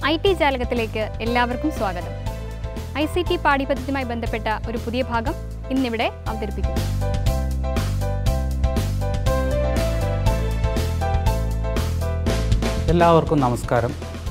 I T ജാലകത്തിലേക്ക് എല്ലാവർക്കും സ്വാഗതം I C T പാഠ്യപദ്ധതിയുമായി ബന്ധപ്പെട്ട ഒരു പുതിയ ഭാഗം ഇന്നിവിടെ അവതരിപ്പിക്കുന്നു എല്ലാവർക്കും നമസ്കാരം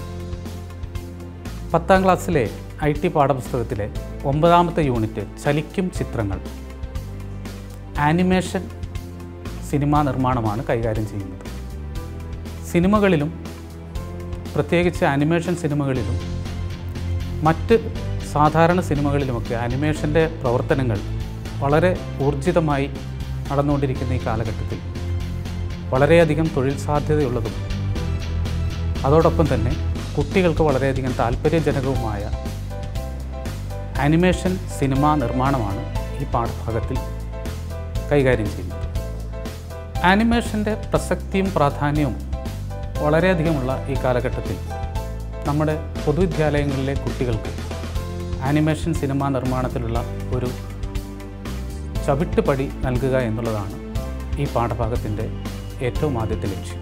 പത്താം ക്ലാസ്സിലെ ഐ ടി പാഠപുസ്തകത്തിലെ ഒമ്പതാമത്തെ യൂണിറ്റ് ചലിക്കും ചിത്രങ്ങൾ ആനിമേഷൻ സിനിമാ നിർമ്മാണമാണ് കൈകാര്യം ചെയ്യുന്നത് സിനിമകളിലും പ്രത്യേകിച്ച് ആനിമേഷൻ സിനിമകളിലും മറ്റ് സാധാരണ സിനിമകളിലുമൊക്കെ ആനിമേഷൻ്റെ പ്രവർത്തനങ്ങൾ വളരെ ഊർജിതമായി നടന്നുകൊണ്ടിരിക്കുന്ന ഈ കാലഘട്ടത്തിൽ വളരെയധികം തൊഴിൽ സാധ്യതയുള്ളതും അതോടൊപ്പം തന്നെ കുട്ടികൾക്ക് വളരെയധികം താല്പര്യജനകവുമായ ആനിമേഷൻ സിനിമാ നിർമ്മാണമാണ് ഈ പാഠഭാഗത്തിൽ കൈകാര്യം ചെയ്യുന്നത് ആനിമേഷൻ്റെ പ്രസക്തിയും പ്രാധാന്യവും വളരെയധികമുള്ള ഈ കാലഘട്ടത്തിൽ നമ്മുടെ പൊതുവിദ്യാലയങ്ങളിലെ കുട്ടികൾക്ക് ആനിമേഷൻ സിനിമാ നിർമ്മാണത്തിലുള്ള ഒരു ചവിട്ടുപടി നൽകുക എന്നുള്ളതാണ് ഈ പാഠഭാഗത്തിൻ്റെ ഏറ്റവും ആദ്യത്തെ ലക്ഷ്യം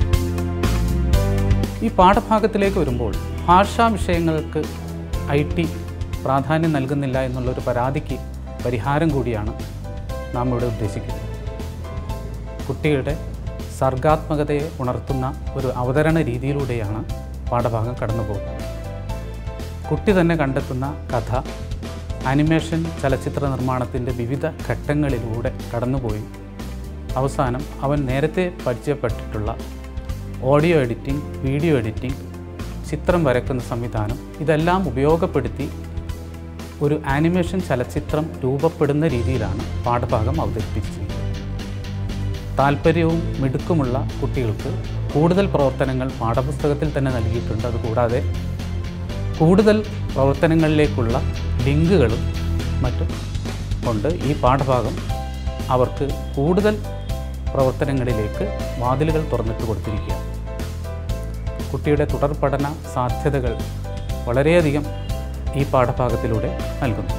ഈ പാഠഭാഗത്തിലേക്ക് വരുമ്പോൾ ഭാഷാ വിഷയങ്ങൾക്ക് ഐ ടി പ്രാധാന്യം നൽകുന്നില്ല എന്നുള്ളൊരു പരാതിക്ക് പരിഹാരം കൂടിയാണ് നാം ഇവിടെ ഉദ്ദേശിക്കുന്നത് കുട്ടികളുടെ സർഗാത്മകതയെ ഉണർത്തുന്ന ഒരു അവതരണ രീതിയിലൂടെയാണ് പാഠഭാഗം കടന്നു പോകുന്നത് കുട്ടി തന്നെ കണ്ടെത്തുന്ന കഥ ആനിമേഷൻ ചലച്ചിത്ര നിർമ്മാണത്തിൻ്റെ വിവിധ ഘട്ടങ്ങളിലൂടെ കടന്നുപോയി അവസാനം അവൻ നേരത്തെ പരിചയപ്പെട്ടിട്ടുള്ള ഓഡിയോ എഡിറ്റിംഗ് വീഡിയോ എഡിറ്റിംഗ് ചിത്രം വരക്കുന്ന സംവിധാനം ഇതെല്ലാം ഉപയോഗപ്പെടുത്തി ഒരു ആനിമേഷൻ ചലച്ചിത്രം രൂപപ്പെടുന്ന രീതിയിലാണ് പാഠഭാഗം അവതരിപ്പിച്ചിരിക്കുന്നത് താല്പര്യവും മിടുക്കുമുള്ള കുട്ടികൾക്ക് കൂടുതൽ പ്രവർത്തനങ്ങൾ പാഠപുസ്തകത്തിൽ തന്നെ നൽകിയിട്ടുണ്ട് അതുകൂടാതെ കൂടുതൽ പ്രവർത്തനങ്ങളിലേക്കുള്ള ലിങ്കുകളും മറ്റും കൊണ്ട് ഈ പാഠഭാഗം അവർക്ക് കൂടുതൽ പ്രവർത്തനങ്ങളിലേക്ക് വാതിലുകൾ തുറന്നിട്ട് കൊടുത്തിരിക്കുകയാണ് കുട്ടിയുടെ തുടർ പഠന സാധ്യതകൾ വളരെയധികം ഈ പാഠഭാഗത്തിലൂടെ നൽകുന്നുണ്ട്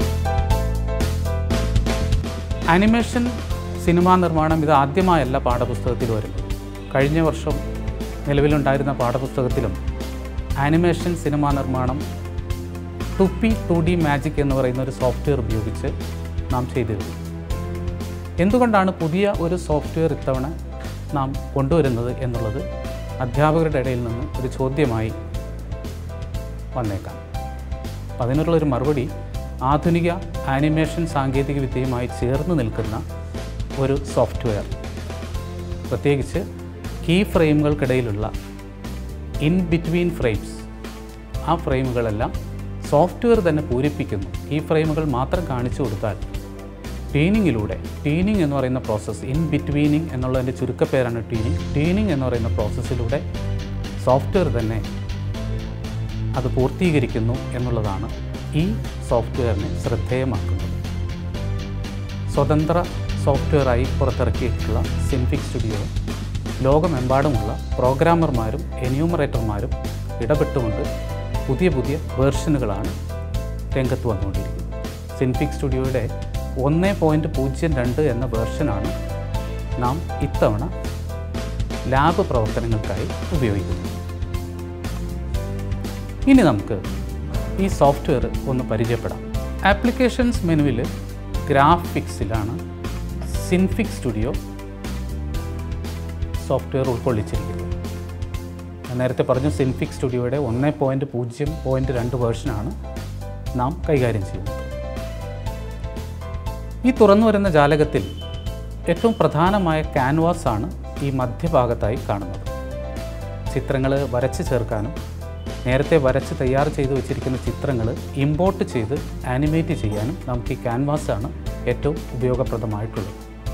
ആനിമേഷൻ സിനിമാ നിർമ്മാണം ഇത് ആദ്യമായല്ല പാഠപുസ്തകത്തിൽ വരുന്നത് കഴിഞ്ഞ വർഷം നിലവിലുണ്ടായിരുന്ന പാഠപുസ്തകത്തിലും ആനിമേഷൻ സിനിമാ നിർമ്മാണം ടുപ്പി ടു ഡി മാജിക് എന്ന് പറയുന്ന ഒരു സോഫ്റ്റ്വെയർ ഉപയോഗിച്ച് നാം ചെയ്തിരുന്നു എന്തുകൊണ്ടാണ് പുതിയ ഒരു സോഫ്റ്റ്വെയർ ഇത്തവണ നാം കൊണ്ടുവരുന്നത് എന്നുള്ളത് അധ്യാപകരുടെ ഇടയിൽ നിന്ന് ഒരു ചോദ്യമായി വന്നേക്കാം അപ്പം അതിനുള്ളൊരു മറുപടി ആധുനിക ആനിമേഷൻ സാങ്കേതിക വിദ്യയുമായി ചേർന്ന് നിൽക്കുന്ന ഒരു സോഫ്റ്റ്വെയർ പ്രത്യേകിച്ച് കീ ഫ്രെയിമുകൾക്കിടയിലുള്ള ഇൻ ബിറ്റ്വീൻ ഫ്രെയിംസ് ആ ഫ്രെയിമുകളെല്ലാം സോഫ്റ്റ്വെയർ തന്നെ പൂരിപ്പിക്കുന്നു ഈ ഫ്രെയിമുകൾ മാത്രം കാണിച്ചു കൊടുത്താൽ ട്യൂനിങ്ങിലൂടെ ട്യൂനിങ് എന്ന് പറയുന്ന പ്രോസസ്സ് ഇൻ ബിറ്റ്വീനിങ് എന്നുള്ളതിൻ്റെ ചുരുക്കപ്പേരാണ് ട്യൂനിങ് ട്യൂനിങ് എന്ന് പറയുന്ന പ്രോസസ്സിലൂടെ സോഫ്റ്റ്വെയർ തന്നെ അത് പൂർത്തീകരിക്കുന്നു എന്നുള്ളതാണ് ഈ സോഫ്റ്റ്വെയറിനെ ശ്രദ്ധേയമാക്കുന്നത് സ്വതന്ത്ര സോഫ്റ്റ്വെയറായി പുറത്തിറക്കിയിട്ടുള്ള സിൻഫിക് സ്റ്റുഡിയോ ലോകമെമ്പാടുമുള്ള പ്രോഗ്രാമർമാരും എന്യൂമറേറ്റർമാരും ഇടപെട്ടുകൊണ്ട് പുതിയ പുതിയ വേർഷനുകളാണ് രംഗത്ത് വന്നുകൊണ്ടിരിക്കുന്നത് സിൻഫിക് സ്റ്റുഡിയോയുടെ ഒന്ന് പോയിൻറ്റ് പൂജ്യം രണ്ട് എന്ന വേർഷനാണ് നാം ഇത്തവണ ലാബ് പ്രവർത്തനങ്ങൾക്കായി ഉപയോഗിക്കുന്നത് ഇനി നമുക്ക് ഈ സോഫ്റ്റ്വെയർ ഒന്ന് പരിചയപ്പെടാം ആപ്ലിക്കേഷൻസ് മെനുവിൽ ഗ്രാഫിക്സിലാണ് സിൻഫിക് സ്റ്റുഡിയോ സോഫ്റ്റ്വെയർ ഉൾക്കൊള്ളിച്ചിരിക്കുന്നത് ഞാൻ നേരത്തെ പറഞ്ഞു സിൻഫിക് സ്റ്റുഡിയോയുടെ ഒന്ന് പോയിൻറ്റ് പൂജ്യം പോയിൻറ്റ് രണ്ട് വേർഷനാണ് നാം കൈകാര്യം ചെയ്യുന്നത് ഈ തുറന്നു വരുന്ന ജാലകത്തിൽ ഏറ്റവും പ്രധാനമായ ക്യാൻവാസാണ് ഈ മധ്യഭാഗത്തായി കാണുന്നത് ചിത്രങ്ങൾ വരച്ച് ചേർക്കാനും നേരത്തെ വരച്ച് തയ്യാർ ചെയ്ത് വെച്ചിരിക്കുന്ന ചിത്രങ്ങൾ ഇമ്പോർട്ട് ചെയ്ത് ആനിമേറ്റ് ചെയ്യാനും നമുക്ക് ഈ ക്യാൻവാസാണ് ഏറ്റവും ഉപയോഗപ്രദമായിട്ടുള്ളത്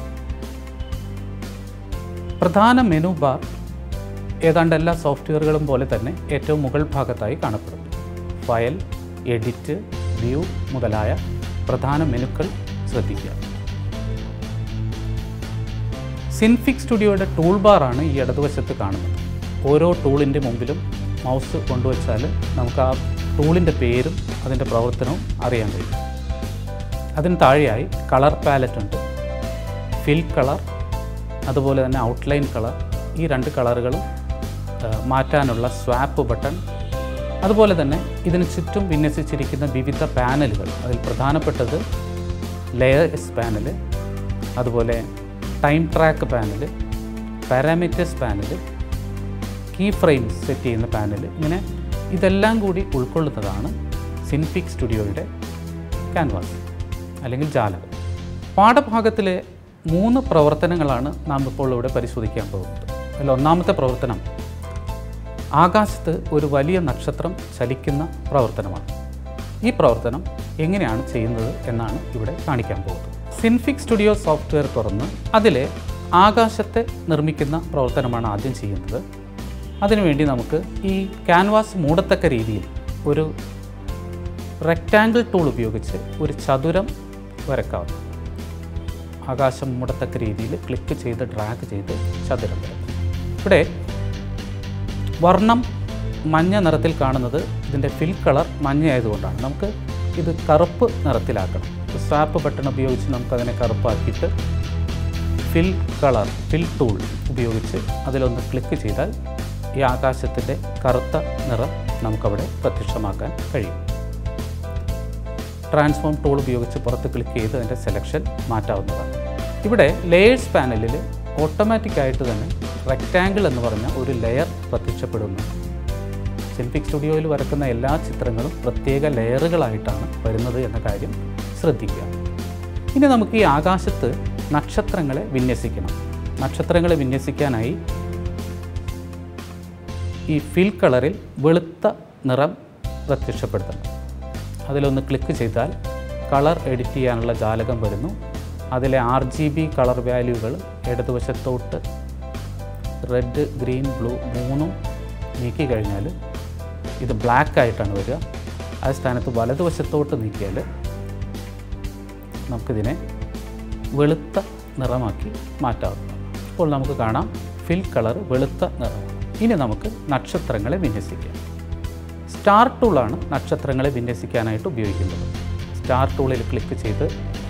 പ്രധാന മെനു ബാർ ഏതാണ്ട് എല്ലാ സോഫ്റ്റ്വെയറുകളും പോലെ തന്നെ ഏറ്റവും മുകൾ ഭാഗത്തായി കാണപ്പെടുന്നു ഫയൽ എഡിറ്റ് വ്യൂ മുതലായ പ്രധാന മെനുക്കൾ ശ്രദ്ധിക്കുക സിൻഫിക് സ്റ്റുഡിയോയുടെ ടൂൾ ബാറാണ് ഈ ഇടതുവശത്ത് കാണുന്നത് ഓരോ ടൂളിൻ്റെ മുമ്പിലും മൗസ് കൊണ്ടുവച്ചാൽ നമുക്ക് ആ ടൂളിൻ്റെ പേരും അതിൻ്റെ പ്രവർത്തനവും അറിയാൻ കഴിയും അതിന് താഴെയായി കളർ പാലറ്റ് ഉണ്ട് ഫിൽ കളർ അതുപോലെ തന്നെ ഔട്ട്ലൈൻ കളർ ഈ രണ്ട് കളറുകളും ആ, മാറ്റാനുള്ള സ്വാപ്പ് ബട്ടൺ അതുപോലെ തന്നെ ഇതിന് ചുറ്റും വിന്യസിച്ചിരിക്കുന്ന വിവിധ പാനലുകൾ അതിൽ പ്രധാനപ്പെട്ടത് ലെയേഴ്സ് പാനൽ അതുപോലെ time track panel parameters panel key frame set ചെയ്യുന്ന പാനൽ ഇങ്ങനെ ഇതെല്ലാം കൂടി ഉൾക്കൊള്ളുന്നതാണ് സിൻഫിക് സ്റ്റുഡിയോയുടെ ക്യാൻവാസ് അല്ലെങ്കിൽ ജാലകം പാഠഭാഗത്തിലെ മൂന്ന് പ്രവർത്തനങ്ങളാണ് നാം ഇപ്പോൾ ഇവിടെ പരിശോധിക്കാൻ പോകുന്നത് അതിൽ ഒന്നാമത്തെ പ്രവർത്തനം ആകാശത്ത് ഒരു വലിയ നക്ഷത്രം ചലിക്കുന്ന പ്രവർത്തനമാണ് ഈ പ്രവർത്തനം എങ്ങനെയാണ് ചെയ്യുന്നത് എന്നാണ് ഇവിടെ കാണിക്കാൻ പോകുന്നത് സിൻഫിക് സ്റ്റുഡിയോ സോഫ്റ്റ്വെയർ തുറന്ന് അതിലെ ആകാശത്തെ നിർമ്മിക്കുന്ന പ്രവർത്തനമാണ് ആദ്യം ചെയ്യുന്നത് അതിനുവേണ്ടി നമുക്ക് ഈ ക്യാൻവാസ് മൂടത്തക്ക രീതിയിൽ ഒരു റെക്റ്റാങ്കിൾ ടൂൾ ഉപയോഗിച്ച് ഒരു ചതുരം വരക്കാവുന്നു ആകാശം മൂടത്തക്ക രീതിയിൽ ക്ലിക്ക് ചെയ്ത് ഡ്രാഗ് ചെയ്ത് ചതുരം വരക്കും ഇവിടെ വർണ്ണം മഞ്ഞ നിറത്തിൽ കാണുന്നത് ഇതിൻ്റെ ഫിൽ കളർ മഞ്ഞയായതുകൊണ്ടാണ് നമുക്ക് ഇത് കറുപ്പ് നിറത്തിലാക്കണം സ്വാപ്പ് ബട്ടൺ ഉപയോഗിച്ച് നമുക്കതിനെ കറുപ്പാക്കിയിട്ട് ഫിൽ കളർ ഫിൽ ടൂൾ ഉപയോഗിച്ച് അതിലൊന്ന് ക്ലിക്ക് ചെയ്താൽ ഈ ആകാശത്തിൻ്റെ കറുത്ത നിറം നമുക്കവിടെ പ്രത്യക്ഷമാക്കാൻ കഴിയും ട്രാൻസ്ഫോം ടൂൾ ഉപയോഗിച്ച് പുറത്ത് ക്ലിക്ക് ചെയ്ത് അതിൻ്റെ സെലക്ഷൻ മാറ്റാവുന്നതാണ് ഇവിടെ ലെയേഴ്സ് പാനലിൽ ഓട്ടോമാറ്റിക്കായിട്ട് തന്നെ റെക്റ്റാങ്കിൾ എന്ന് പറഞ്ഞ ഒരു ലെയർ പ്രത്യക്ഷപ്പെടുന്നു സിൻഫിക് സ്റ്റുഡിയോയിൽ വരക്കുന്ന എല്ലാ ചിത്രങ്ങളും പ്രത്യേക ലെയറുകളായിട്ടാണ് വരുന്നത് എന്ന കാര്യം ശ്രദ്ധിക്കുക ഇനി നമുക്ക് ഈ ആകാശത്ത് നക്ഷത്രങ്ങളെ വിന്യസിക്കണം നക്ഷത്രങ്ങളെ വിന്യസിക്കാനായി ഈ ഫിൽ കളറിൽ വെളുത്ത നിറം പ്രത്യക്ഷപ്പെടുത്തണം അതിലൊന്ന് ക്ലിക്ക് ചെയ്താൽ കളർ എഡിറ്റ് ചെയ്യാനുള്ള ജാലകം വരുന്നു അതിലെ ആർ ജി ബി കളർ വാല്യൂകൾ ഇടതുവശത്തോട്ട് റെഡ് ഗ്രീൻ ബ്ലൂ മൂന്നും നീക്കി കഴിഞ്ഞാൽ ഇത് ബ്ലാക്ക് ആയിട്ടാണ് വരിക ആ സ്ഥാനത്ത് വലതുവശത്തോട്ട് നീക്കിയാൽ നമുക്കിതിനെ വെളുത്ത നിറമാക്കി മാറ്റാവുന്നതാണ് ഇപ്പോൾ നമുക്ക് കാണാം ഫിൽ കളർ വെളുത്ത നിറം ഇനി നമുക്ക് നക്ഷത്രങ്ങളെ വിന്യസിക്കാം സ്റ്റാർ ടൂളാണ് നക്ഷത്രങ്ങളെ വിന്യസിക്കാനായിട്ട് ഉപയോഗിക്കുന്നത് സ്റ്റാർ ടൂളിൽ ക്ലിക്ക് ചെയ്ത്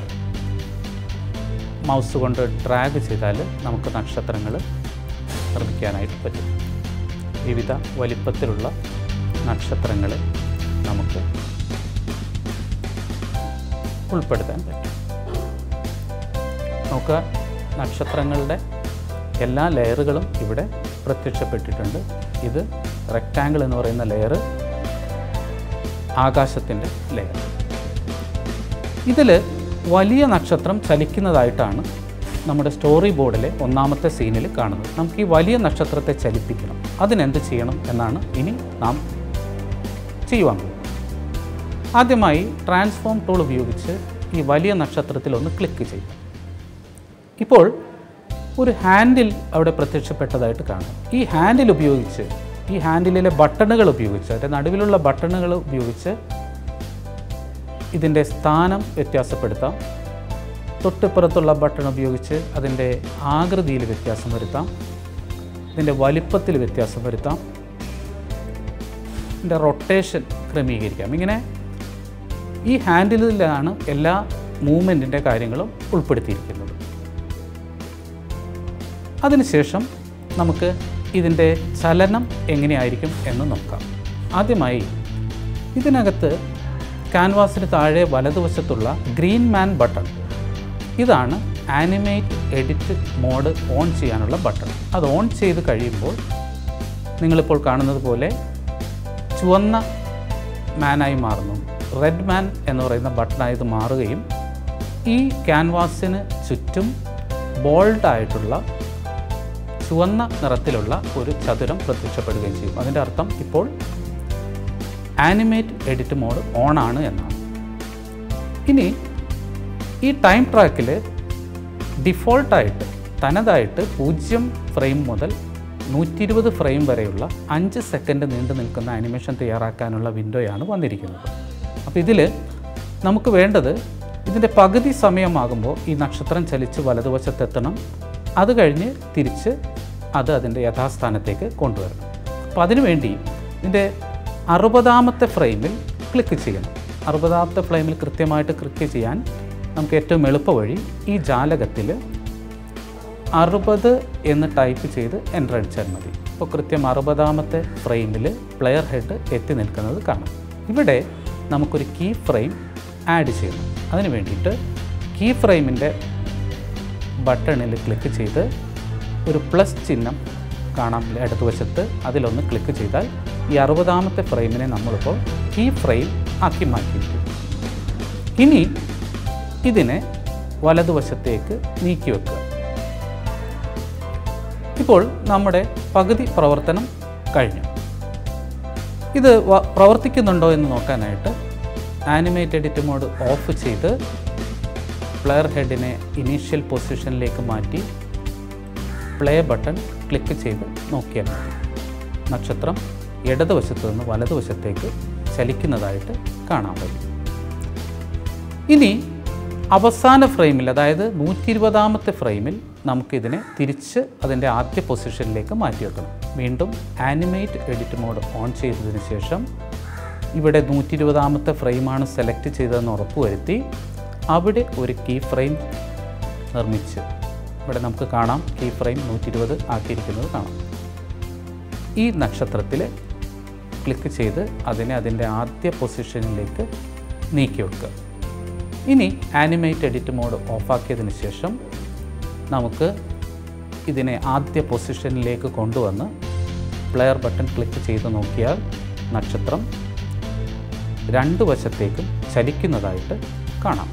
മൗസ് കൊണ്ട് ഡ്രാഗ് ചെയ്താൽ നമുക്ക് നക്ഷത്രങ്ങൾ നിർമ്മിക്കാനായിട്ട് പറ്റും വിവിധ വലിപ്പത്തിലുള്ള നക്ഷത്രങ്ങളെ നമുക്ക് ഉൾപ്പെടുത്താൻ പറ്റും നമുക്ക് നക്ഷത്രങ്ങളുടെ എല്ലാ ലെയറുകളും ഇവിടെ പ്രത്യക്ഷപ്പെട്ടിട്ടുണ്ട് ഇത് റെക്റ്റാങ്കിൾ എന്ന് പറയുന്ന ലെയർ ആകാശത്തിൻ്റെ ലെയർ ഇതിൽ വലിയ നക്ഷത്രം ചലിക്കുന്നതായിട്ടാണ് നമ്മുടെ സ്റ്റോറി ബോർഡിലെ ഒന്നാമത്തെ സീനിൽ കാണുന്നത് നമുക്ക് ഈ വലിയ നക്ഷത്രത്തെ ചലിപ്പിക്കണം അതിനെന്ത് ചെയ്യണം എന്നാണ് ഇനി നാം ചെയ്യുവാൻ പോകുന്നത് ആദ്യമായി ട്രാൻസ്ഫോം ടൂൾ ഉപയോഗിച്ച് ഈ വലിയ നക്ഷത്രത്തിൽ ഒന്ന് ക്ലിക്ക് ചെയ്യുക ഇപ്പോൾ ഒരു ഹാൻഡിൽ അവിടെ പ്രത്യക്ഷപ്പെട്ടതായിട്ട് കാണാം ഈ ഹാൻഡിൽ ഉപയോഗിച്ച് ഈ ഹാൻഡിലിലെ ബട്ടണുകൾ ഉപയോഗിച്ച് അതിൻ്റെ നടുവിലുള്ള ബട്ടണുകൾ ഉപയോഗിച്ച് ഇതിൻ്റെ സ്ഥാനം വ്യത്യാസപ്പെടുത്താം തൊട്ടിപ്പുറത്തുള്ള ബട്ടൺ ഉപയോഗിച്ച് അതിൻ്റെ ആകൃതിയിൽ വ്യത്യാസം വരുത്താം ഇതിൻ്റെ വലിപ്പത്തിൽ വ്യത്യാസം വരുത്താം ഇതിൻ്റെ റൊട്ടേഷൻ ക്രമീകരിക്കാം ഇങ്ങനെ ഈ ഹാൻഡിലിലാണ് എല്ലാ മൂവ്മെൻറ്റിൻ്റെ കാര്യങ്ങളും ഉൾപ്പെടുത്തിയിരിക്കുന്നത് അതിനുശേഷം നമുക്ക് ഇതിൻ്റെ ചലനം എങ്ങനെയായിരിക്കും എന്ന് നോക്കാം ആദ്യമായി ഇതിനകത്ത് ക്യാൻവാസിന് താഴെ വലതുവശത്തുള്ള ഗ്രീൻ മാൻ ബട്ടൺ ഇതാണ് ആനിമേറ്റ് എഡിറ്റ് മോഡ് ഓൺ ചെയ്യാനുള്ള ബട്ടൺ അത് ഓൺ ചെയ്ത് കഴിയുമ്പോൾ നിങ്ങളിപ്പോൾ കാണുന്നത് പോലെ ചുവന്ന മാനായി മാറുന്നു റെഡ് മാൻ എന്ന് പറയുന്ന ബട്ടണായി ഇത് മാറുകയും ഈ ക്യാൻവാസിന് ചുറ്റും ബോൾഡായിട്ടുള്ള ചുവന്ന നിറത്തിലുള്ള ഒരു ചതുരം പ്രത്യക്ഷപ്പെടുകയും ചെയ്യും അതിൻ്റെ അർത്ഥം ഇപ്പോൾ ആനിമേറ്റ് എഡിറ്റ് മോഡ് ഓൺ ആണ് എന്നാണ് ഇനി ഈ ടൈം ട്രാക്കിൽ ഡിഫോൾട്ടായിട്ട് തനതായിട്ട് പൂജ്യം ഫ്രെയിം മുതൽ നൂറ്റി ഇരുപത് ഫ്രെയിം വരെയുള്ള അഞ്ച് സെക്കൻഡ് നീണ്ടു നിൽക്കുന്ന ആനിമേഷൻ തയ്യാറാക്കാനുള്ള വിൻഡോയാണ് വന്നിരിക്കുന്നത് അപ്പോൾ ഇതിൽ നമുക്ക് വേണ്ടത് ഇതിൻ്റെ പകുതി സമയമാകുമ്പോൾ ഈ നക്ഷത്രം ചലിച്ച് വലതുവശത്തെത്തണം അത് കഴിഞ്ഞ് തിരിച്ച് അത് അതിൻ്റെ യഥാസ്ഥാനത്തേക്ക് കൊണ്ടുവരണം അപ്പോൾ അതിനുവേണ്ടി ഇതിൻ്റെ അറുപതാമത്തെ ഫ്രെയിമിൽ ക്ലിക്ക് ചെയ്യണം അറുപതാമത്തെ ഫ്രെയിമിൽ കൃത്യമായിട്ട് ക്ലിക്ക് ചെയ്യാൻ നമുക്ക് ഏറ്റവും എളുപ്പ വഴി ഈ ജാലകത്തിൽ അറുപത് എന്ന് ടൈപ്പ് ചെയ്ത് എൻ്റർ അടിച്ചാൽ മതി ഇപ്പോൾ കൃത്യം അറുപതാമത്തെ ഫ്രെയിമിൽ പ്ലെയർ ഹെഡ് എത്തി നിൽക്കുന്നത് കാണാം ഇവിടെ നമുക്കൊരു കീ ഫ്രെയിം ആഡ് ചെയ്യണം അതിന് വേണ്ടിയിട്ട് കീ ഫ്രെയിമിൻ്റെ ബട്ടണിൽ ക്ലിക്ക് ചെയ്ത് ഒരു പ്ലസ് ചിഹ്നം കാണാം ഇടതുവശത്ത് അതിലൊന്ന് ക്ലിക്ക് ചെയ്താൽ ഈ അറുപതാമത്തെ ഫ്രെയിമിനെ നമ്മളിപ്പോൾ കീ ഫ്രെയിം ആക്കി മാറ്റിയിരിക്കും ഇനി ഇതിനെ വലതുവശത്തേക്ക് നീക്കി വെക്കുക ഇപ്പോൾ നമ്മുടെ പകുതി പ്രവർത്തനം കഴിഞ്ഞു ഇത് വ- പ്രവർത്തിക്കുന്നുണ്ടോ എന്ന് നോക്കാനായിട്ട് ആനിമേറ്റ് എഡിറ്റ് മോഡ് ഓഫ് ചെയ്ത് പ്ലെയർ ഹെഡിനെ ഇനീഷ്യൽ പൊസിഷനിലേക്ക് മാറ്റി പ്ലേ ബട്ടൺ ക്ലിക്ക് ചെയ്ത് നോക്കിയാൽ മതി നക്ഷത്രം ഇടതുവശത്ത് നിന്ന് വലതുവശത്തേക്ക് ചലിക്കുന്നതായിട്ട് കാണാൻ കഴിയും ഇനി അവസാന ഫ്രെയിമിൽ അതായത് നൂറ്റി ഇരുപതാമത്തെ ഫ്രെയിമിൽ നമുക്കിതിനെ തിരിച്ച് അതിൻ്റെ ആദ്യ പൊസിഷനിലേക്ക് മാറ്റി വെക്കണം വീണ്ടും ആനിമേറ്റ് എഡിറ്റ് മോഡ് ഓൺ ചെയ്തതിന് ശേഷം ഇവിടെ നൂറ്റി ഇരുപതാമത്തെ ഫ്രെയിമാണ് സെലക്ട് ചെയ്തതെന്ന് ഉറപ്പുവരുത്തി അവിടെ ഒരു കീ ഫ്രെയിം നിർമ്മിച്ച് ഇവിടെ നമുക്ക് കാണാം കീ ഫ്രെയിം നൂറ്റി ഇരുപത് ആക്കിയിരിക്കുന്നത് കാണാം ഈ നക്ഷത്രത്തിൽ ക്ലിക്ക് ചെയ്ത് അതിനെ അതിൻ്റെ ആദ്യ പൊസിഷനിലേക്ക് നീക്കി വെക്കുക ഇനി ആനിമേറ്റ് എഡിറ്റ് മോഡ് ഓഫാക്കിയതിന് ശേഷം നമുക്ക് ഇതിനെ ആദ്യ പൊസിഷനിലേക്ക് കൊണ്ടുവന്ന് പ്ലെയർ ബട്ടൺ ക്ലിക്ക് ചെയ്ത് നോക്കിയാൽ നക്ഷത്രം രണ്ട് വശത്തേക്കും ചലിക്കുന്നതായിട്ട് കാണാം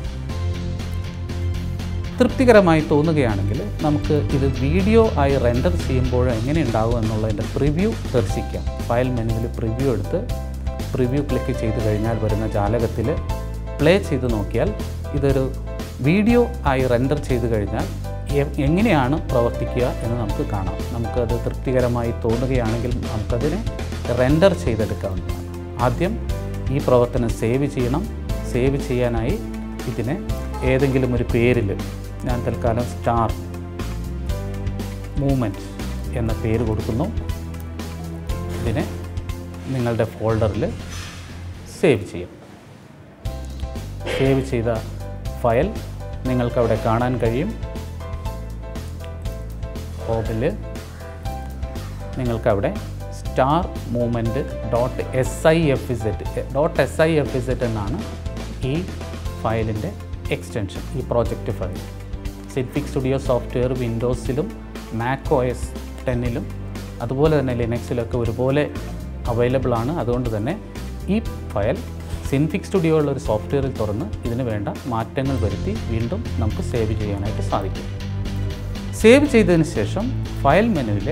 തൃപ്തികരമായി തോന്നുകയാണെങ്കിൽ നമുക്ക് ഇത് വീഡിയോ ആയി റെൻഡർ ചെയ്യുമ്പോൾ എങ്ങനെ ഉണ്ടാകും എന്നുള്ളതിൻ്റെ പ്രിവ്യൂ ദർശിക്കാം ഫയൽ മെനുവിൽ പ്രിവ്യൂ എടുത്ത് പ്രിവ്യൂ ക്ലിക്ക് ചെയ്ത് കഴിഞ്ഞാൽ വരുന്ന ജാലകത്തിൽ പ്ലേ ചെയ്ത് നോക്കിയാൽ ഇതൊരു വീഡിയോ ആയി റെൻഡർ ചെയ്ത് കഴിഞ്ഞാൽ എ- എങ്ങനെയാണ് പ്രവർത്തിക്കുക എന്ന് നമുക്ക് കാണാം നമുക്കത് തൃപ്തികരമായി തോന്നുകയാണെങ്കിൽ നമുക്കതിനെ റെൻഡർ ചെയ്തെടുക്കാവുന്നതാണ് ആദ്യം ഈ പ്രവർത്തനം സേവ് ചെയ്യണം സേവ് ചെയ്യാനായി ഇതിനെ ഏതെങ്കിലും ഒരു പേരിൽ ഞാൻ തൽക്കാലം സ്റ്റാർ മൂമെൻറ്റ് എന്ന പേര് കൊടുക്കുന്നു ഇതിനെ നിങ്ങളുടെ ഫോൾഡറിൽ സേവ് ചെയ്യും സേവ് ചെയ്ത ഫയൽ നിങ്ങൾക്കവിടെ കാണാൻ കഴിയും ഹോമിൽ നിങ്ങൾക്കവിടെ star movement dot S I F zed dot S I F zed എന്നാണ് ഈ ഫയലിൻ്റെ എക്സ്റ്റൻഷൻ ഈ project file Synfig studio software വിൻഡോസിലും മാക് ഒ എസ് ടെന്നിലും അതുപോലെ തന്നെ ലിനക്സിലൊക്കെ ഒരുപോലെ അവൈലബിൾ ആണ് അതുകൊണ്ട് തന്നെ ഈ ഫയൽ സിൻഫിക് സ്റ്റുഡിയോ ഉള്ള ഒരു സോഫ്റ്റ്വെയറിൽ തുറന്ന് ഇതിന് വേണ്ട മാറ്റങ്ങൾ വരുത്തി വീണ്ടും നമുക്ക് സേവ് ചെയ്യാനായിട്ട് സാധിക്കും സേവ് ചെയ്തതിന് ശേഷം ഫയൽ മെനുവിലെ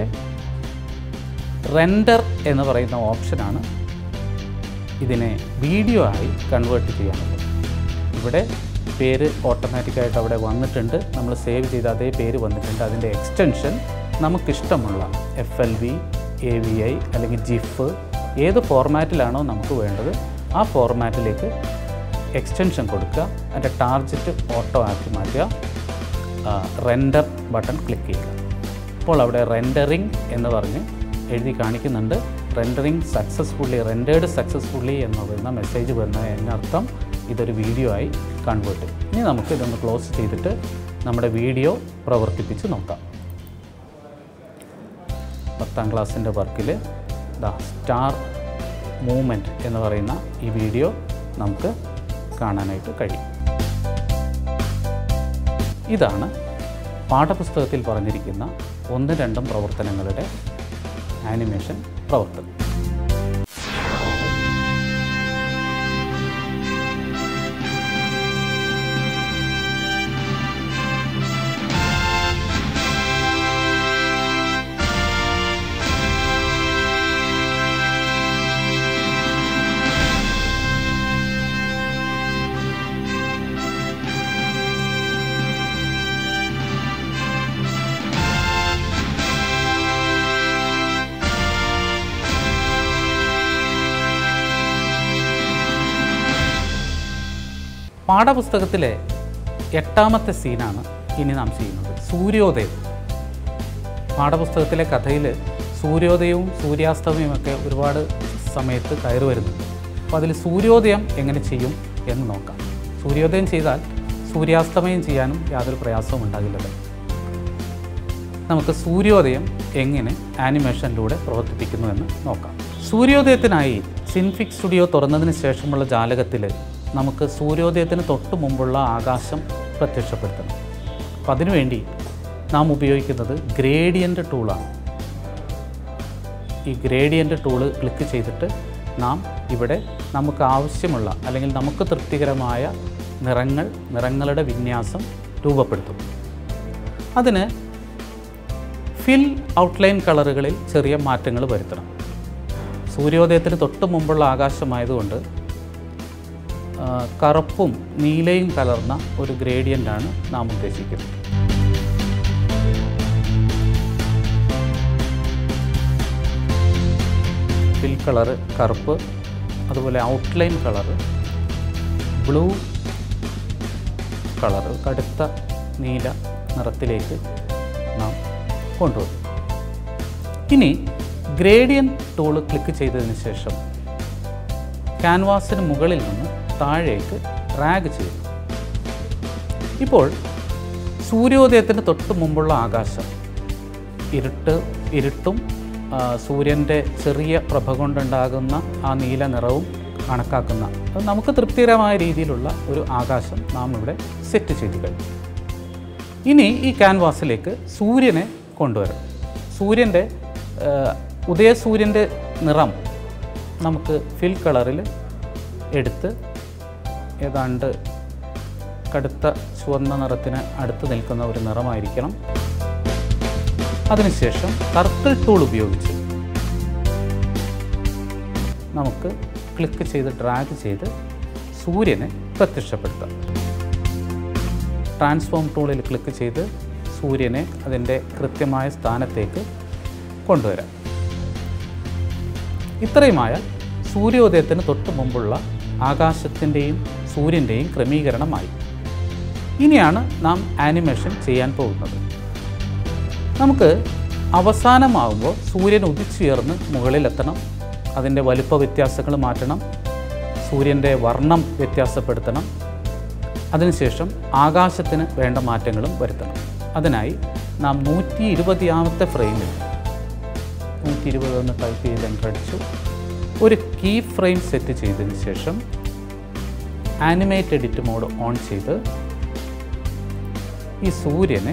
റെൻഡർ എന്ന് പറയുന്ന ഓപ്ഷനാണ് ഇതിനെ വീഡിയോ ആയി കൺവേർട്ട് ചെയ്യാനുള്ളത് ഇവിടെ പേര് ഓട്ടോമാറ്റിക്കായിട്ട് അവിടെ വന്നിട്ടുണ്ട് നമ്മൾ സേവ് ചെയ്ത അതേ പേര് വന്നിട്ടുണ്ട് അതിൻ്റെ എക്സ്റ്റൻഷൻ നമുക്കിഷ്ടമുള്ള F L V A V I അല്ലെങ്കിൽ ജിഫ് ഏത് ഫോർമാറ്റിലാണോ നമുക്ക് വേണ്ടത് ആ ഫോർമാറ്റിലേക്ക് എക്സ്റ്റൻഷൻ കൊടുക്കുക അതിൻ്റെ ടാർജറ്റ് ഓട്ടോ ആക്കി മാറ്റുക റെൻഡർ ബട്ടൺ ക്ലിക്ക് ചെയ്യുക അപ്പോൾ അവിടെ റെൻഡറിങ് എന്ന് പറഞ്ഞ് എഴുതി കാണിക്കുന്നുണ്ട് റെൻഡറിങ് സക്സസ്ഫുള്ളി റെൻഡേർഡ് സക്സസ്ഫുള്ളി എന്ന് പറയുന്ന മെസ്സേജ് വന്ന എന്നർത്ഥം ഇതൊരു വീഡിയോ ആയി കൺവേർട്ട് ചെയ്യും ഇനി നമുക്ക് ഇതൊന്ന് ക്ലോസ് ചെയ്തിട്ട് നമ്മുടെ വീഡിയോ പ്രവർത്തിപ്പിച്ച് നോക്കാം പത്താം ക്ലാസ്സിൻ്റെ വർക്കിൽ ദ സ്റ്റാർ മൂവ്മെൻറ്റ് എന്ന് പറയുന്ന ഈ വീഡിയോ നമുക്ക് കാണാനായിട്ട് കഴിയും ഇതാണ് പാഠപുസ്തകത്തിൽ പറഞ്ഞിരിക്കുന്ന ഒന്ന് രണ്ടും പ്രവർത്തനങ്ങളുടെ ആനിമേഷൻ പ്രവർത്തനം പാഠപുസ്തകത്തിലെ എട്ടാമത്തെ സീനാണ് ഇനി നാം ചെയ്യുന്നത് സൂര്യോദയം പാഠപുസ്തകത്തിലെ കഥയിൽ സൂര്യോദയവും സൂര്യാസ്തമയവും ഒക്കെ ഒരുപാട് സമയത്ത് കയറി വരുന്നുണ്ട് അപ്പോൾ അതിൽ സൂര്യോദയം എങ്ങനെ ചെയ്യും എന്ന് നോക്കാം സൂര്യോദയം ചെയ്താൽ സൂര്യാസ്തമയം ചെയ്യാനും യാതൊരു പ്രയാസവും ഉണ്ടാകില്ലല്ലോ നമുക്ക് സൂര്യോദയം എങ്ങനെ ആനിമേഷനിലൂടെ പ്രവർത്തിപ്പിക്കുന്നു എന്ന് നോക്കാം സൂര്യോദയത്തിനായി സിൻഫിക് സ്റ്റുഡിയോ തുറന്നതിന് ശേഷമുള്ള ജാലകത്തിൽ നമുക്ക് സൂര്യോദയത്തിന് തൊട്ട് മുമ്പുള്ള ആകാശം പ്രത്യക്ഷപ്പെടുത്തണം അപ്പം അതിനുവേണ്ടി നാം ഉപയോഗിക്കുന്നത് ഗ്രേഡിയൻ്റ് ടൂളാണ് ഈ ഗ്രേഡിയൻ്റ് ടൂള് ക്ലിക്ക് ചെയ്തിട്ട് നാം ഇവിടെ നമുക്ക് ആവശ്യമുള്ള അല്ലെങ്കിൽ നമുക്ക് തൃപ്തികരമായ നിറങ്ങൾ നിറങ്ങളുടെ വിന്യാസം രൂപപ്പെടുത്തും അതിന് ഫിൽ ഔട്ട്ലൈൻ കളറുകളിൽ ചെറിയ മാറ്റങ്ങൾ വരുത്തണം സൂര്യോദയത്തിന് തൊട്ട് മുമ്പുള്ള ആകാശമായതുകൊണ്ട് ആ, കറുപ്പും നീലയും കലർന്ന ഒരു ഗ്രേഡിയൻ്റാണ് നാം ഉദ്ദേശിക്കുന്നത് ഫിൽ കളറ് കറുപ്പ് അതുപോലെ ഔട്ട്ലൈൻ കളറ് ബ്ലൂ കളറ് കടുത്ത നീല നിറത്തിലേക്ക് നാം കൊണ്ടുവന്നു ഇനി ഗ്രേഡിയൻ ടൂള് ക്ലിക്ക് ചെയ്തതിന് ശേഷം ക്യാൻവാസിന് മുകളിൽ നിന്ന് താഴേക്ക് ഡ്രാഗ് ചെയ്യുന്നു ഇപ്പോൾ സൂര്യോദയത്തിന് തൊട്ട് മുമ്പുള്ള ആകാശം ഇരുട്ട് ഇരുട്ടും ആ, സൂര്യൻ്റെ ചെറിയ പ്രഭ കൊണ്ടുണ്ടാകുന്ന ആ നീല നിറവും കണക്കാക്കുന്ന അത് നമുക്ക് തൃപ്തികരമായ രീതിയിലുള്ള ഒരു ആകാശം നാം ഇവിടെ സെറ്റ് ചെയ്ത് കഴിഞ്ഞു ഇനി ഈ ക്യാൻവാസിലേക്ക് സൂര്യനെ കൊണ്ടുവരണം സൂര്യൻ്റെ ആ, ഉദയസൂര്യൻ്റെ നിറം നമുക്ക് ഫിൽ കളറിൽ എടുത്ത് ഏതാണ്ട് കടുത്ത ചുവന്ന നിറത്തിന് അടുത്ത് നിൽക്കുന്ന ഒരു നിറമായിരിക്കണം അതിനുശേഷം സർക്കിൾ ടൂൾ ഉപയോഗിച്ച് നമുക്ക് ക്ലിക്ക് ചെയ്ത് ഡ്രാഗ് ചെയ്ത് സൂര്യനെ പ്രത്യക്ഷപ്പെടുത്താം ട്രാൻസ്ഫോം ടൂളിൽ ക്ലിക്ക് ചെയ്ത് സൂര്യനെ അതിൻ്റെ കൃത്യമായ സ്ഥാനത്തേക്ക് കൊണ്ടുവരാം ഇത്രയുമായ സൂര്യോദയത്തിന് തൊട്ട് മുമ്പുള്ള ആകാശത്തിൻ്റെയും സൂര്യൻ്റെയും ക്രമീകരണമായി ഇനിയാണ് നാം ആനിമേഷൻ ചെയ്യാൻ പോകുന്നത് നമുക്ക് അവസാനമാകുമ്പോൾ സൂര്യൻ ഉദിച്ചുയർന്ന് മുകളിലെത്തണം അതിൻ്റെ വലുപ്പ വ്യത്യാസങ്ങൾ മാറ്റണം സൂര്യൻ്റെ വർണ്ണം വ്യത്യാസപ്പെടുത്തണം അതിനുശേഷം ആകാശത്തിന് വേണ്ട മാറ്റങ്ങളും വരുത്തണം അതിനായി നാം നൂറ്റി ഇരുപതാമത്തെ ഫ്രെയിമിൽ നൂറ്റി ഇരുപത് എന്ന് ടൈപ്പ് ചെയ്ത് എൻ്റർ അടിച്ചു ഒരു കീ ഫ്രെയിം സെറ്റ് ചെയ്തതിന് ശേഷം ആനിമേറ്റ് എഡിറ്റ് മോഡ് ഓൺ ചെയ്ത് ഈ സൂര്യനെ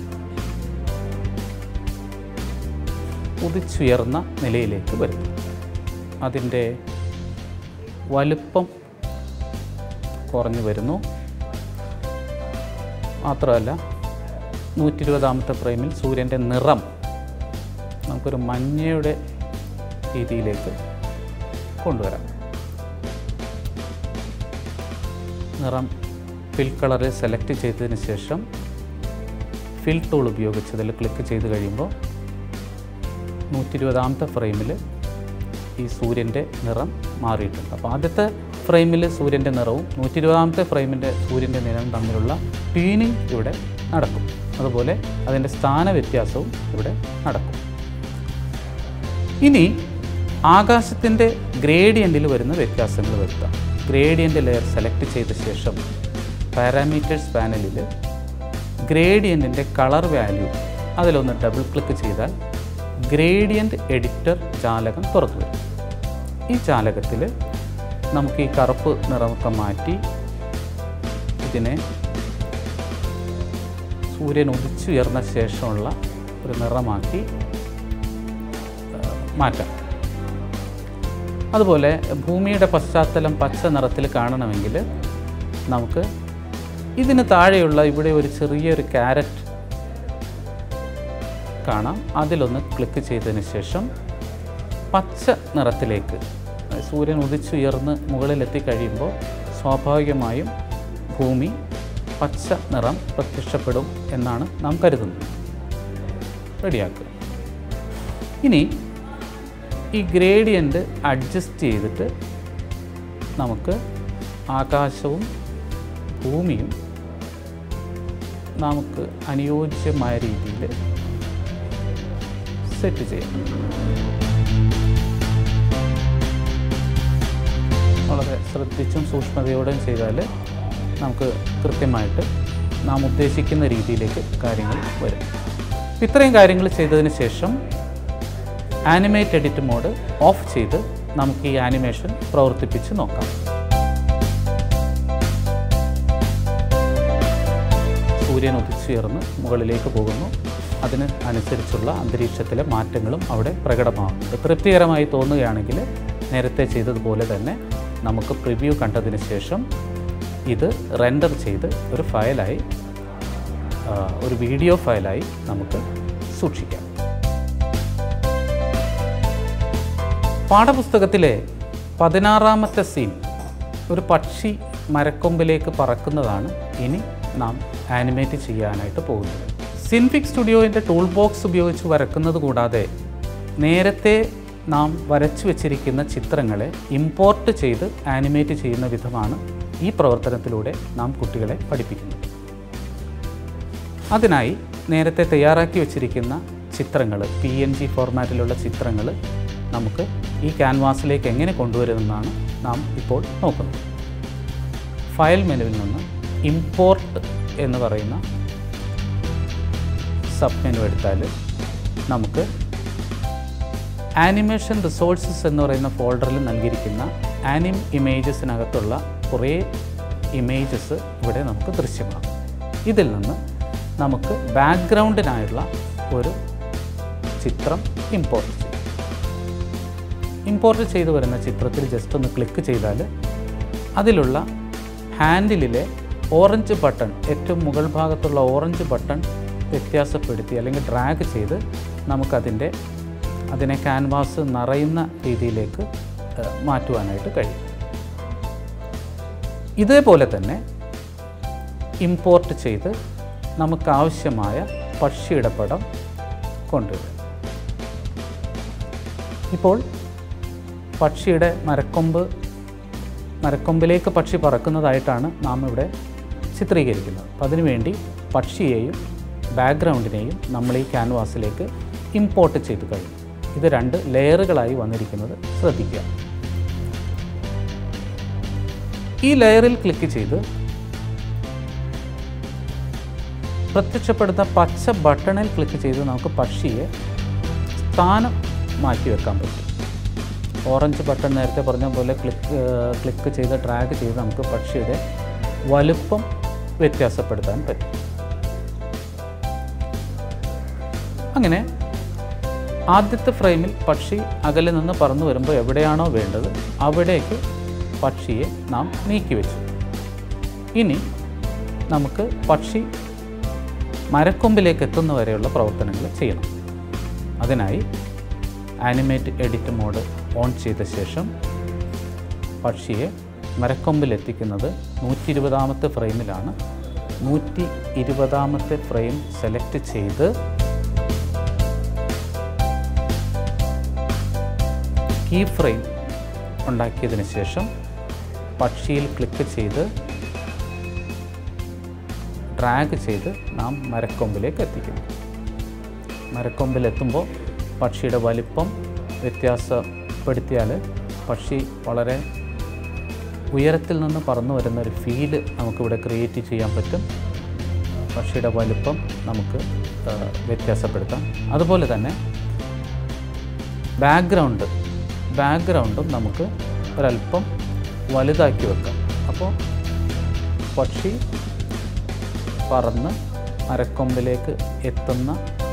ഉദിച്ചുയർന്ന നിലയിലേക്ക് വരുത്തും അതിൻ്റെ വലുപ്പം കുറഞ്ഞു വരുന്നു മാത്രമല്ല നൂറ്റി ഇരുപതാമത്തെ ഫ്രെയിമിൽ സൂര്യൻ്റെ നിറം നമുക്കൊരു മഞ്ഞയുടെ രീതിയിലേക്ക് കൊണ്ടുവരാം നിറം ഫിൽ കളറ് സെലക്ട് ചെയ്തതിന് ശേഷം ഫിൽ ടൂൾ ഉപയോഗിച്ച് അതിൽ ക്ലിക്ക് ചെയ്ത് കഴിയുമ്പോൾ നൂറ്റി ഇരുപതാമത്തെ ഫ്രെയിമിൽ ഈ സൂര്യൻ്റെ നിറം മാറിയിട്ടുണ്ട് അപ്പോൾ ആദ്യത്തെ ഫ്രെയിമിൽ സൂര്യൻ്റെ നിറവും നൂറ്റി ഇരുപതാമത്തെ ഫ്രെയിമിൻ്റെ സൂര്യൻ്റെ നിറവും തമ്മിലുള്ള ട്യൂനിങ് ഇവിടെ നടക്കും അതുപോലെ അതിൻ്റെ സ്ഥാന വ്യത്യാസവും ഇവിടെ നടക്കും ഇനി ആകാശത്തിൻ്റെ ഗ്രേഡിയൻറ്റിൽ വരുന്ന വ്യത്യാസങ്ങൾ വരുത്താം ഗ്രേഡിയൻ്റ് ലെയർ സെലക്ട് ചെയ്ത ശേഷം പാരാമീറ്റേഴ്സ് പാനലിൽ ഗ്രേഡിയൻറ്റിൻ്റെ കളർ വാല്യൂ അതിലൊന്ന് ഡബിൾ ക്ലിക്ക് ചെയ്താൽ ഗ്രേഡിയൻ്റ് എഡിറ്റർ ജാലകം തുറന്നു വരും ഈ ജാലകത്തിൽ നമുക്ക് ഈ കറുപ്പ് നിറമൊക്കെ മാറ്റി ഇതിനെ സൂര്യൻ ഉദിച്ചുയർന്ന ശേഷമുള്ള ഒരു നിറമാക്കി ആ, മാറ്റാം അതുപോലെ ഭൂമിയുടെ പശ്ചാത്തലം പച്ച നിറത്തിൽ കാണണമെങ്കിൽ നമുക്ക് ഇതിന് താഴെയുള്ള ഇവിടെ ഒരു ചെറിയൊരു ക്യാരറ്റ് കാണാം അതിലൊന്ന് ക്ലിക്ക് ചെയ്തതിന് ശേഷം പച്ച നിറത്തിലേക്ക് അതായത് സൂര്യൻ ഉദിച്ചുയർന്ന് മുകളിലെത്തി കഴിയുമ്പോൾ സ്വാഭാവികമായും ഭൂമി പച്ച നിറം പ്രത്യക്ഷപ്പെടും എന്നാണ് നാം കരുതുന്നത് റെഡിയാക്കുക ഇനി ഈ ഗ്രേഡിയൻ്റ് അഡ്ജസ്റ്റ് ചെയ്തിട്ട് നമുക്ക് ആകാശവും ഭൂമിയും നമുക്ക് അനുയോജ്യമായ രീതിയിൽ സെറ്റ് ചെയ്യാം വളരെ ശ്രദ്ധിച്ചും സൂക്ഷ്മതയോടെയും ചെയ്താൽ നമുക്ക് കൃത്യമായിട്ട് നാം ഉദ്ദേശിക്കുന്ന രീതിയിലേക്ക് കാര്യങ്ങൾ വരും ഇത്രയും കാര്യങ്ങൾ ചെയ്തതിന് ശേഷം ആനിമേറ്റ് എഡിറ്റ് മോഡ് ഓഫ് ചെയ്ത് നമുക്ക് ഈ ആനിമേഷൻ പ്രവർത്തിപ്പിച്ച് നോക്കാം സൂര്യൻ ഉദിച്ചുയർന്ന് മുകളിലേക്ക് പോകുന്നു അതിന് അനുസരിച്ചുള്ള അന്തരീക്ഷത്തിലെ മാറ്റങ്ങളും അവിടെ പ്രകടമാകുന്നുണ്ട് തൃപ്തികരമായി തോന്നുകയാണെങ്കിൽ നേരത്തെ ചെയ്തതുപോലെ തന്നെ നമുക്ക് പ്രിവ്യൂ കണ്ടതിന് ശേഷം ഇത് റെൻഡർ ചെയ്ത് ഒരു ഫയലായി ആ, ഒരു വീഡിയോ ഫയലായി നമുക്ക് സൂക്ഷിക്കാം പാഠപുസ്തകത്തിലെ പതിനാറാമത്തെ സീൻ ഒരു പക്ഷി മരക്കൊമ്പിലേക്ക് പറക്കുന്നതാണ് ഇനി നാം ആനിമേറ്റ് ചെയ്യാനായിട്ട് പോകുന്നത് സിൻഫിക് സ്റ്റുഡിയോൻ്റെ ടൂൾ ബോക്സ് ഉപയോഗിച്ച് വരക്കുന്നത് കൂടാതെ നേരത്തെ നാം വരച്ചു വച്ചിരിക്കുന്ന ചിത്രങ്ങളെ ഇമ്പോർട്ട് ചെയ്ത് ആനിമേറ്റ് ചെയ്യുന്ന വിധമാണ് ഈ പ്രവർത്തനത്തിലൂടെ നാം കുട്ടികളെ പഠിപ്പിക്കുന്നത് അതിനായി നേരത്തെ തയ്യാറാക്കി വച്ചിരിക്കുന്ന ചിത്രങ്ങൾ പി എൻ ജി ഫോർമാറ്റിലുള്ള ചിത്രങ്ങൾ നമുക്ക് ഈ ക്യാൻവാസിലേക്ക് എങ്ങനെ കൊണ്ടുവരുമെന്നാണ് നാം ഇപ്പോൾ നോക്കുന്നത് ഫയൽ മെനുവിൽ നിന്ന് ഇമ്പോർട്ട് എന്ന് പറയുന്ന സബ് മെനു എടുത്താൽ നമുക്ക് ആനിമേഷൻ റിസോഴ്സസ് എന്ന് പറയുന്ന ഫോൾഡറിൽ നൽകിയിരിക്കുന്ന ആനിം ഇമേജസിനകത്തുള്ള കുറേ ഇമേജസ് ഇവിടെ നമുക്ക് ദൃശ്യമാകും ഇതിൽ നിന്ന് നമുക്ക് ബാക്ക്ഗ്രൗണ്ടിനായുള്ള ഒരു ചിത്രം ഇമ്പോർട്ട് ചെയ്യും ഇമ്പോർട്ട് ചെയ്തു വരുന്ന ചിത്രത്തിൽ ജസ്റ്റ് ഒന്ന് ക്ലിക്ക് ചെയ്താൽ അതിലുള്ള ഹാൻഡിലിലെ ഓറഞ്ച് ബട്ടൺ ഏറ്റവും മുകൾ ഭാഗത്തുള്ള ഓറഞ്ച് ബട്ടൺ വ്യത്യാസപ്പെടുത്തി അല്ലെങ്കിൽ ഡ്രാഗ് ചെയ്ത് നമുക്കതിൻ്റെ അതിനെ ക്യാൻവാസ് നിറയുന്ന രീതിയിലേക്ക് ഏഹ്, മാറ്റുവാനായിട്ട് കഴിയും ഇതേപോലെ തന്നെ ഇമ്പോർട്ട് ചെയ്ത് നമുക്കാവശ്യമായ പക്ഷിയുടെ പടം കൊണ്ടുവരും ഇപ്പോൾ പക്ഷിയുടെ മരക്കൊമ്പ് മരക്കൊമ്പിലേക്ക് പക്ഷി പറക്കുന്നതായിട്ടാണ് നാം ഇവിടെ ചിത്രീകരിക്കുന്നത് അപ്പം അതിനുവേണ്ടി പക്ഷിയെയും ബാക്ക്ഗ്രൗണ്ടിനെയും നമ്മൾ ഈ ക്യാൻവാസിലേക്ക് ഇമ്പോർട്ട് ചെയ്ത് കഴിഞ്ഞു ഇത് രണ്ട് ലെയറുകളായി വന്നിരിക്കുന്നത് ശ്രദ്ധിക്കുക ഈ ലെയറിൽ ക്ലിക്ക് ചെയ്ത് പ്രത്യക്ഷപ്പെടുന്ന പച്ച ബട്ടണിൽ ക്ലിക്ക് ചെയ്ത് നമുക്ക് പക്ഷിയെ സ്ഥാനം മാറ്റി വെക്കാൻ പറ്റും ഓറഞ്ച് ബട്ടൺ നേരത്തെ പറഞ്ഞ പോലെ ക്ലിക്ക് ക്ലിക്ക് ചെയ്ത് ഡ്രാഗ് ചെയ്ത് നമുക്ക് പക്ഷിയുടെ വലുപ്പം വ്യത്യാസപ്പെടുത്താൻ പറ്റും അങ്ങനെ ആദ്യത്തെ ഫ്രെയിമിൽ പക്ഷി അകലെ നിന്ന് പറന്നു വരുമ്പോൾ എവിടെയാണോ വേണ്ടത് അവിടേക്ക് പക്ഷിയെ നാം നീക്കി വെച്ചു ഇനി നമുക്ക് പക്ഷി മരക്കൊമ്പിലേക്ക് എത്തുന്ന വരെയുള്ള പ്രവർത്തനങ്ങൾ ചെയ്യണം അതിനായി ആനിമേറ്റ് എഡിറ്റ് മോഡ് ഓൺ ചെയ്ത ശേഷം പക്ഷിയെ മരക്കൊമ്പിലെത്തിക്കുന്നത് നൂറ്റി ഇരുപതാമത്തെ ഫ്രെയിമിലാണ് നൂറ്റി ഇരുപതാമത്തെ ഫ്രെയിം സെലക്ട് ചെയ്ത് കീ ഫ്രെയിം ഉണ്ടാക്കിയതിന് ശേഷം പക്ഷിയിൽ ക്ലിക്ക് ചെയ്ത് ഡ്രാഗ് ചെയ്ത് നാം മരക്കൊമ്പിലേക്ക് എത്തിക്കുന്നു മരക്കൊമ്പിലെത്തുമ്പോൾ പക്ഷിയുടെ വലിപ്പം വ്യത്യാസപ്പെടുത്തിയാൽ പക്ഷി വളരെ ഉയരത്തിൽ നിന്ന് പറന്നു വരുന്ന ഒരു ഫീല് നമുക്കിവിടെ ക്രിയേറ്റ് ചെയ്യാൻ പറ്റും പക്ഷിയുടെ വലിപ്പം നമുക്ക് ആ, വ്യത്യാസപ്പെടുത്താം അതുപോലെ തന്നെ ബാക്ക്ഗ്രൗണ്ട് ബാക്ക്ഗ്രൗണ്ടും നമുക്ക് ഒരല്പം വലുതാക്കി വെക്കാം അപ്പോൾ പക്ഷി പറന്ന് മരക്കൊമ്പിലേക്ക് എത്തുന്ന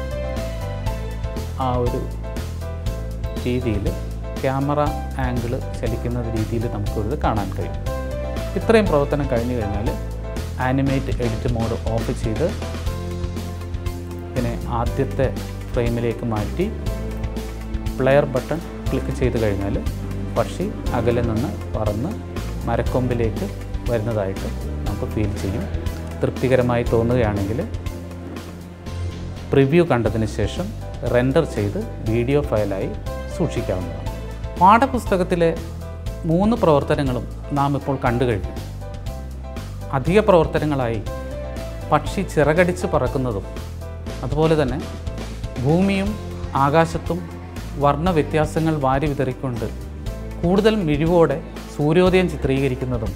ആ ഒരു രീതിയിൽ ക്യാമറ ആംഗിൾ ചലിക്കുന്ന രീതിയിൽ നമുക്കിത് കാണാൻ കഴിയും ഇത്രയും പ്രവർത്തനം കഴിഞ്ഞു കഴിഞ്ഞാൽ ആനിമേറ്റ് എഡിറ്റ് മോഡ് ഓഫ് ചെയ്ത് ഇതിനെ ആദ്യത്തെ ഫ്രെയിമിലേക്ക് മാറ്റി പ്ലെയർ ബട്ടൺ ക്ലിക്ക് ചെയ്ത് കഴിഞ്ഞാൽ പക്ഷി അകലെ നിന്ന് പറന്ന് മരക്കൊമ്പിലേക്ക് വരുന്നതായിട്ട് നമുക്ക് ഫീൽ ചെയ്യും തൃപ്തികരമായി തോന്നുകയാണെങ്കിൽ പ്രിവ്യൂ കണ്ടതിന് ശേഷം റെൻഡർ ചെയ്ത് വീഡിയോ ഫയലായി സൂക്ഷിക്കാവുന്നതാണ് പാഠപുസ്തകത്തിലെ മൂന്ന് പ്രവർത്തനങ്ങളും നാം ഇപ്പോൾ കണ്ടു കഴിഞ്ഞു അധിക പ്രവർത്തനങ്ങളായി പക്ഷി ചിറകടിച്ച് പറക്കുന്നതും അതുപോലെ തന്നെ ഭൂമിയും ആകാശത്തും വർണ്ണ വ്യത്യാസങ്ങൾ വാരി വിതറിക്കൊണ്ട് കൂടുതൽ മിഴിവോടെ സൂര്യോദയം ചിത്രീകരിക്കുന്നതും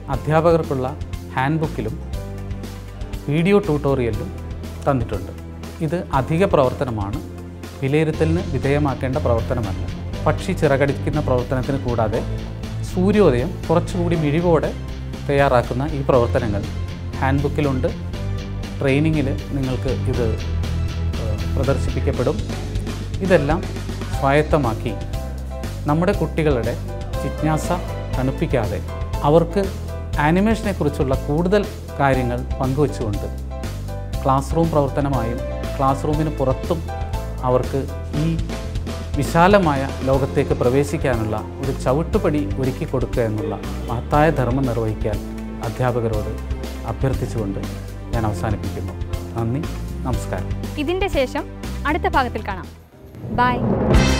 അധ്യാപകർക്കുള്ള ഹാൻഡ് ബുക്കിലും വീഡിയോ ട്യൂട്ടോറിയലിലും തന്നിട്ടുണ്ട് ഇത് അധിക പ്രവർത്തനമാണ് വിലയിരുത്തലിന് വിധേയമാക്കേണ്ട പ്രവർത്തനമല്ല പക്ഷി ചിറകടിക്കുന്ന പ്രവർത്തനത്തിന് കൂടാതെ സൂര്യോദയം കുറച്ചുകൂടി മിഴിവോടെ തയ്യാറാക്കുന്ന ഈ പ്രവർത്തനങ്ങൾ ഹാൻഡ് ബുക്കിലുണ്ട് ട്രെയിനിങ്ങിൽ നിങ്ങൾക്ക് ഇത് ഏഹ്, പ്രദർശിപ്പിക്കപ്പെടും ഇതെല്ലാം സ്വായത്തമാക്കി നമ്മുടെ കുട്ടികളുടെ ജിജ്ഞാസ തണുപ്പിക്കാതെ അവർക്ക് ആനിമേഷനെക്കുറിച്ചുള്ള കൂടുതൽ കാര്യങ്ങൾ പങ്കുവച്ചുകൊണ്ട് ക്ലാസ് റൂം പ്രവർത്തനമായും ക്ലാസ് റൂമിന് പുറത്തും അവർക്ക് ഈ വിശാലമായ ലോകത്തേക്ക് പ്രവേശിക്കാനുള്ള ഒരു ചവിട്ടുപടി ഒരുക്കി കൊടുക്കുക എന്നുള്ള മഹത്തായ ധർമ്മം നിർവഹിക്കാൻ അധ്യാപകരോട് അഭ്യർത്ഥിച്ചുകൊണ്ട് ഞാൻ അവസാനിപ്പിക്കുന്നു നന്ദി നമസ്കാരം ഇതിൻ്റെ ശേഷം അടുത്ത ഭാഗത്തിൽ കാണാം ബൈ